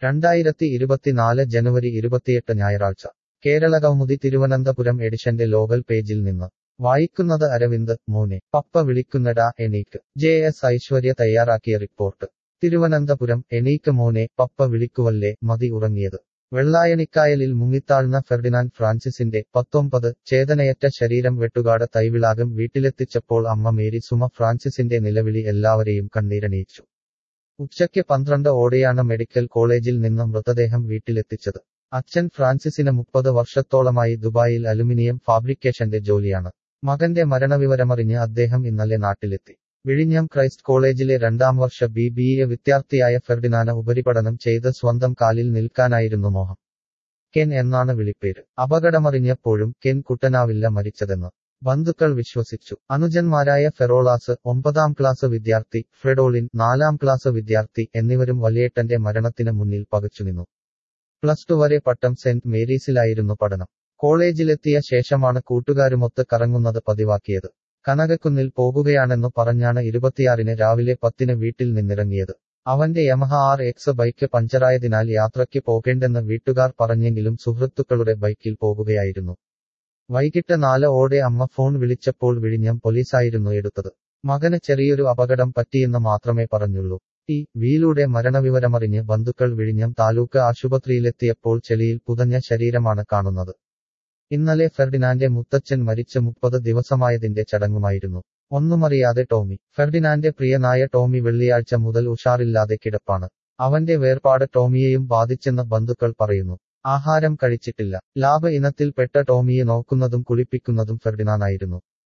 രണ്ടായിരത്തി ഇരുപത്തിനാല് ജനുവരി ഇരുപത്തിയെട്ട് ഞായറാഴ്ച കേരള കൗമുദി തിരുവനന്തപുരം എഡിഷന്റെ ലോകൽ പേജിൽ നിന്ന് വായിക്കുന്നത് അരവിന്ദ് മോനെ പപ്പ വിളിക്കുന്നടാ എണീക്ക് ജെ എസ് ഐശ്വര്യ തയ്യാറാക്കിയ റിപ്പോർട്ട് തിരുവനന്തപുരം എണീക്ക് മോനെ പപ്പ വിളിക്കുവല്ലേ മതി ഉറങ്ങിയത് വെള്ളായണിക്കായലിൽ മുങ്ങിത്താഴ്ന്ന ഫെർഡിനാൻഡ് ഫ്രാൻസിസിന്റെ പത്തൊമ്പത് ചേതനയറ്റ ശരീരം വെട്ടുകാട് തൈവിളാകം വീട്ടിലെത്തിച്ചപ്പോൾ അമ്മ മേരി സുമ ഫ്രാൻസിസിന്റെ നിലവിളി എല്ലാവരെയും കണ്ണീരണിയിച്ചു ഉച്ചയ്ക്ക് പന്ത്രണ്ട് ഓടെയാണ് മെഡിക്കൽ കോളേജിൽ നിന്ന് മൃതദേഹം വീട്ടിലെത്തിച്ചത് അച്ഛൻ ഫ്രാൻസിസിന് മുപ്പത് വർഷത്തോളമായി ദുബായിൽ അലുമിനിയം ഫാബ്രിക്കേഷന്റെ ജോലിയാണ് മകന്റെ മരണവിവരമറിഞ്ഞ് അദ്ദേഹം ഇന്നലെ നാട്ടിലെത്തി വിഴിഞ്ഞം ക്രൈസ്റ്റ് കോളേജിലെ രണ്ടാം വർഷ ബി ബി എ വിദ്യാർത്ഥിയായ ഫെർഡിനാന ഉപരിപഠനം ചെയ്ത് സ്വന്തം കാലിൽ നിൽക്കാനായിരുന്നു മോഹം കെൻ എന്നാണ് വിളിപ്പേര് അപകടമറിഞ്ഞപ്പോഴും കെൻ കുട്ടനാവില്ല മരിച്ചതെന്ന് ബന്ധുക്കൾ വിശ്വസിച്ചു അനുജന്മാരായ ഫെറോളാസ് ഒമ്പതാം ക്ലാസ് വിദ്യാർത്ഥി ഫ്രെഡോളിൻ നാലാം ക്ലാസ് വിദ്യാർത്ഥി എന്നിവരും വലിയേട്ടന്റെ മരണത്തിന് മുന്നിൽ പകച്ചുനിന്നു പ്ലസ് ടു വരെ പട്ടം സെന്റ് മേരീസിലായിരുന്നു പഠനം കോളേജിലെത്തിയ ശേഷമാണ് കൂട്ടുകാരുമൊത്ത് കറങ്ങുന്നത് പതിവാക്കിയത് കനകക്കുന്നിൽ പോകുകയാണെന്നു പറഞ്ഞാണ് ഇരുപത്തിയാറിന് രാവിലെ പത്തിന് വീട്ടിൽ നിന്നിറങ്ങിയത് അവന്റെ യമഹ ആർ എക്സ് ബൈക്ക് പഞ്ചറായതിനാൽ യാത്രയ്ക്ക് പോകേണ്ടെന്ന് വീട്ടുകാർ പറഞ്ഞെങ്കിലും സുഹൃത്തുക്കളുടെ ബൈക്കിൽ പോകുകയായിരുന്നു വൈകിട്ട് നാല് ഓടെ അമ്മ ഫോൺ വിളിച്ചപ്പോൾ വിഴിഞ്ഞം പോലീസായിരുന്നു എടുത്തത് മകന് ചെറിയൊരു അപകടം പറ്റിയെന്ന് മാത്രമേ പറഞ്ഞുള്ളൂ ടി വിയിലൂടെ മരണവിവരമറിഞ്ഞ് ബന്ധുക്കൾ വിഴിഞ്ഞം താലൂക്ക് ആശുപത്രിയിലെത്തിയപ്പോൾ ചെളിയിൽ പുതഞ്ഞ ശരീരമാണ് കാണുന്നത് ഇന്നലെ ഫെർഡിനാന്റെ മുത്തച്ഛൻ മരിച്ച് മുപ്പത് ദിവസമായതിന്റെ ചടങ്ങുമായിരുന്നു ഒന്നുമറിയാതെ ടോമി ഫെർഡിനാന്റെ പ്രിയനായ ടോമി വെള്ളിയാഴ്ച മുതൽ ഉഷാറില്ലാതെ കിടപ്പാണ് അവന്റെ വേർപാട് ടോമിയെയും ബാധിച്ചെന്ന് ബന്ധുക്കൾ പറയുന്നു ആഹാരം കഴിച്ചിട്ടില്ല ലാഭ ഇനത്തിൽപ്പെട്ട ടോമിയെ നോക്കുന്നതും കുളിപ്പിക്കുന്നതും ഫെർഡിനാനായിരുന്നു